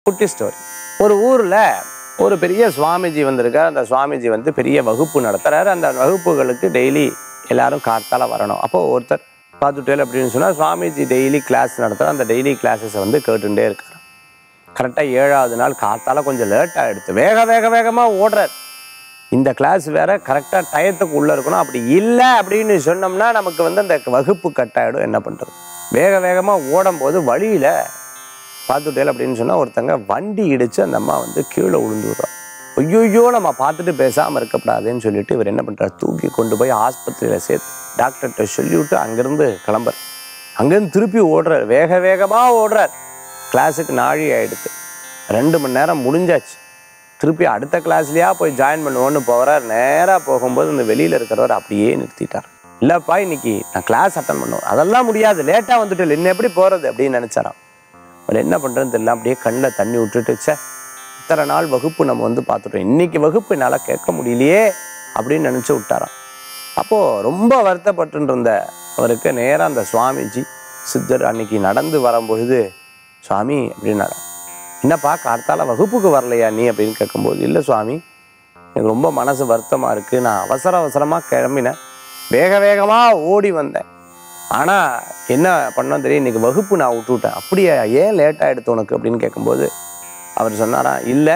குட்டி ஸ்டோரி ஒரு ஊரில் ஒரு பெரிய சுவாமிஜி வந்திருக்கார் அந்த சுவாமிஜி வந்து பெரிய வகுப்பு நடத்துறாரு அந்த வகுப்புகளுக்கு டெய்லி எல்லாரும் காத்தால வரணும் அப்போ ஒருத்தர் பார்த்துட்டேல் அப்படின்னு சொன்னால் சுவாமிஜி டெய்லி கிளாஸ் நடத்துகிறார் அந்த டெய்லி கிளாஸஸை வந்து கேட்டுட்டே இருக்கார் கரெக்டாக ஏழாவது நாள் காத்தால கொஞ்சம் லேட்டாக எடுத்து வேக வேக வேகமாக ஓடுறார் இந்த கிளாஸ் வேற கரெக்டாக டயத்துக்கு உள்ளே இருக்கணும் அப்படி இல்லை அப்படின்னு சொன்னோம்னா நமக்கு வந்து அந்த வகுப்பு கட்டாயிடும் என்ன பண்ணுறது வேக வேகமாக ஓடும்போது வழியில் பார்த்துட்டேல் அப்படின்னு சொன்னால் ஒருத்தங்க வண்டி இடித்து அந்த அம்மா வந்து கீழே விழுந்து விடுறோம் ஐயோயோ நம்ம பார்த்துட்டு பேசாமல் இருக்கக்கூடாதுன்னு சொல்லிட்டு இவர் என்ன பண்ணுறாரு தூக்கி கொண்டு போய் ஆஸ்பத்திரியில் சேர்த்து டாக்டர்கிட்ட சொல்லிவிட்டு அங்கேருந்து கிளம்புற அங்கேருந்து திருப்பி ஓடுறார் வேக வேகமாக ஓடுறார் கிளாஸுக்கு நாழி ஆயிடுது ரெண்டு மணி நேரம் முடிஞ்சாச்சு திருப்பி அடுத்த கிளாஸ்லையா போய் ஜாயின் பண்ணுவோன்னு போகிறார் நேராக போகும்போது இந்த வெளியில் இருக்கிறவர் அப்படியே நிறுத்திட்டார் இல்லைப்பா இன்னைக்கு நான் கிளாஸ் அட்டன் பண்ணுவேன் அதெல்லாம் முடியாது லேட்டாக வந்துட்டு இன்னும் எப்படி போகிறது அப்படின்னு நினச்சாராம் அவர் என்ன பண்ணுறதுன்னு தெரியல அப்படியே கண்ணில் தண்ணி விட்டுட்டு ச்சே இத்தனை நாள் வகுப்பு நம்ம வந்து பார்த்துட்டோம் இன்னைக்கு வகுப்பு என்னால் கேட்க முடியலையே அப்படின்னு நினச்சி விட்டாராம் அப்போது ரொம்ப வருத்தப்பட்டு இருந்த அவருக்கு நேராக அந்த சுவாமிஜி சித்தர் அன்னைக்கு நடந்து வரும்பொழுது சுவாமி அப்படின்னாரு என்னப்பா கார்த்தால வகுப்புக்கு வரலையா நீ அப்படின்னு கேட்கும்போது இல்லை சுவாமி எனக்கு ரொம்ப மனசு வருத்தமாக இருக்குது நான் அவசர அவசரமாக கிளம்பினேன் வேக வேகமாக ஓடி வந்தேன் ஆனால் என்ன பண்ணோம் தெரியும் இன்னைக்கு வகுப்பு நான் விட்டுவிட்டேன் அப்படியே ஏன் லேட் ஆகிடுத்து உனக்கு அப்படின்னு கேட்கும்போது அவர் சொன்னாராம் இல்லை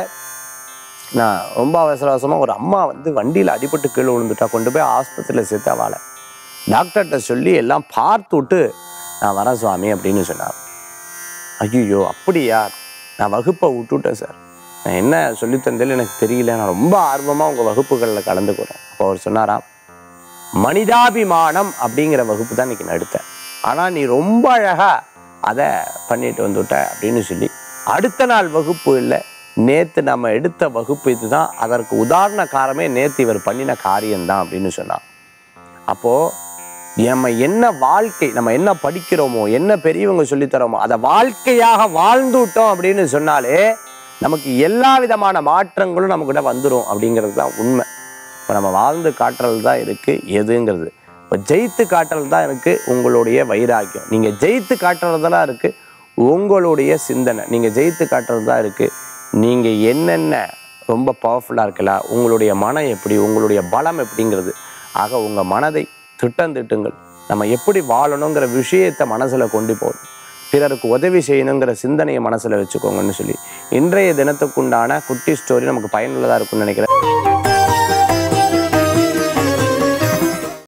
நான் ரொம்ப அவசர அவசரமாக ஒரு அம்மா வந்து வண்டியில் அடிபட்டு கீழே விழுந்துட்டா கொண்டு போய் ஆஸ்பத்திரியில் சேர்த்து அவளை டாக்டர்கிட்ட சொல்லி எல்லாம் பார்த்து விட்டு நான் வரேன் சுவாமி அப்படின்னு சொன்னார் ஐயோ அப்படியா நான் வகுப்பை விட்டுவிட்டேன் சார் நான் என்ன சொல்லித்தந்தேன்னு எனக்கு தெரியல நான் ரொம்ப ஆர்வமாக உங்கள் வகுப்புகளில் கலந்துக்கிறேன் அப்போ அவர் சொன்னாராம் மனிதாபிமானம் அப்படிங்கிற வகுப்பு தான் இன்னைக்கு நான் எடுத்தேன் ஆனால் நீ ரொம்ப அழகாக அதை பண்ணிட்டு வந்துவிட்ட அப்படின்னு சொல்லி அடுத்த நாள் வகுப்பு இல்லை நேற்று நம்ம எடுத்த வகுப்பு இதுதான் அதற்கு உதாரண காரமே நேற்று இவர் பண்ணின காரியம்தான் அப்படின்னு சொன்னான் அப்போது நம்ம என்ன வாழ்க்கை நம்ம என்ன படிக்கிறோமோ என்ன பெரியவங்க சொல்லித் தரோமோ அதை வாழ்க்கையாக வாழ்ந்துட்டோம் அப்படின்னு சொன்னாலே நமக்கு எல்லா விதமான மாற்றங்களும் நமக்கிட்ட வந்துடும் அப்படிங்கிறது தான் உண்மை இப்போ நம்ம வாழ்ந்து காட்டுறது தான் இருக்குது எதுங்கிறது இப்போ ஜெயித்து காட்டுறது தான் இருக்குது உங்களுடைய வைராக்கியம் நீங்கள் ஜெயித்து காட்டுறதெல்லாம் இருக்குது உங்களுடைய சிந்தனை நீங்கள் ஜெயித்து காட்டுறது தான் இருக்குது நீங்கள் என்னென்ன ரொம்ப பவர்ஃபுல்லாக இருக்கலாம் உங்களுடைய மனம் எப்படி உங்களுடைய பலம் எப்படிங்கிறது ஆக உங்கள் மனதை திட்டந்திட்டுங்கள் நம்ம எப்படி வாழணுங்கிற விஷயத்தை மனசில் கொண்டு போகணும் பிறருக்கு உதவி செய்யணுங்கிற சிந்தனையை மனசில் வச்சுக்கோங்கன்னு சொல்லி இன்றைய தினத்துக்குண்டான குட்டி ஸ்டோரி நமக்கு பயனுள்ளதாக இருக்கும்னு நினைக்கிறேன்